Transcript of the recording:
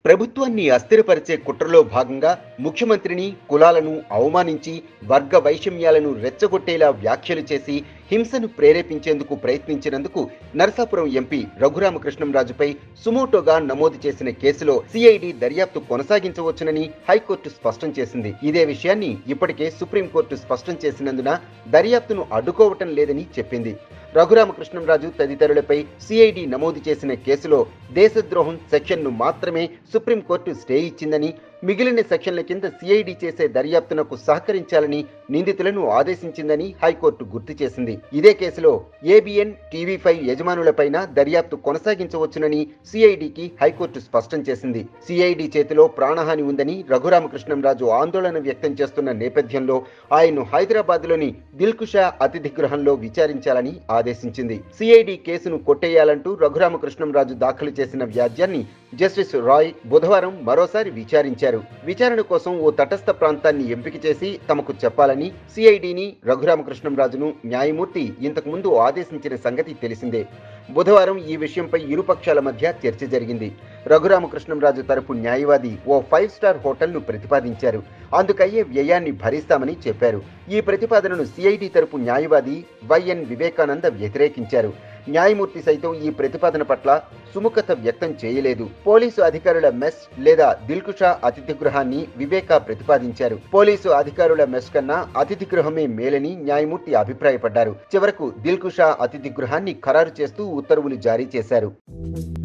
ప్రభుత్వాన్ని అస్థిరపరిచే కుట్రలో భాగంగా ముఖ్యమంత్రిని కులాలను అవమానించి వర్గ వైషమ్యాలను రెచ్చగొట్టేలా వ్యాఖ్యలు చేసి హింసను ప్రేరేపించేందుకు ప్రయత్నించినందుకు నరసాపురం ఎంపీ రఘురామకృష్ణంరాజుపై సుమోటోగా నమోదు చేసిన కేసులో సిఐడి దర్యాప్తు కొనసాగించవచ్చునని హైకోర్టు స్పష్టం చేసింది ఇదే విషయాన్ని ఇప్పటికే సుప్రీంకోర్టు స్పష్టం చేసినందున దర్యాప్తును అడ్డుకోవటం లేదని చెప్పింది రఘురామకృష్ణంరాజు తదితరులపై సిఐడి నమోదు చేసిన కేసులో దేశద్రోహం సెక్షన్ను మాత్రమే సుప్రీంకోర్టు స్టే ఇచ్చిందని మిగిలిన సెక్షన్ల కింద సిఐడి చేసే దర్యాప్తునకు సహకరించాలని నిందితులను ఆదేశించిందని హైకోర్టు గుర్తు చేసింది ఇదే కేసులో ఏబిఎన్ టీవీ ఫైవ్ యజమానులపైన దర్యాప్తు కొనసాగించవచ్చునని సిఐడికి హైకోర్టు స్పష్టం చేసింది సిఐడి చేతిలో ప్రాణహాని ఉందని రఘురామకృష్ణంరాజు ఆందోళన వ్యక్తం చేస్తున్న నేపథ్యంలో ఆయన్ను హైదరాబాద్లోని దిల్కుషా అతిథి గృహంలో విచారించాలని ఆదేశించింది సిఐడి కేసును కొట్టేయాలంటూ రఘురామకృష్ణంరాజు దాఖలు చేసిన వ్యాజ్యాన్ని జస్టిస్ రాయ్ బుధవారం మరోసారి విచారించారు విచారణ కోసం ఓ తటస్థ ప్రాంతాన్ని ఎంపిక చేసి తమకు చెప్పాలని సిఐడిని రఘురామకృష్ణంరాజును న్యాయమూర్తి ఇంతకు ముందు ఆదేశించిన సంగతి తెలిసిందే బుధవారం ఈ విషయంపై ఇరుపక్షాల మధ్య చర్చ జరిగింది రఘురామకృష్ణంరాజు తరపు న్యాయవాది ఓ ఫైవ్ స్టార్ హోటల్ను ప్రతిపాదించారు అందుకయ్యే వ్యయాన్ని భరిస్తామని చెప్పారు ఈ ప్రతిపాదనను సిఐడి తరపు న్యాయవాది వైఎన్ వివేకానంద వ్యతిరేకించారు న్యాయమూర్తి సైతం ఈ ప్రతిపాదన పట్ల సుముఖత వ్యక్తం చేయలేదు పోలీసు అధికారుల మెస్ లేదా దిల్కుషా అతిథి గృహాన్ని వివేక ప్రతిపాదించారు పోలీసు అధికారుల మెస్ కన్నా అతిథి గృహమే మేలని న్యాయమూర్తి అభిప్రాయపడ్డారు చివరకు దిల్కుషా అతిథి గృహాన్ని ఖరారు చేస్తూ ఉత్తర్వులు జారీ చేశారు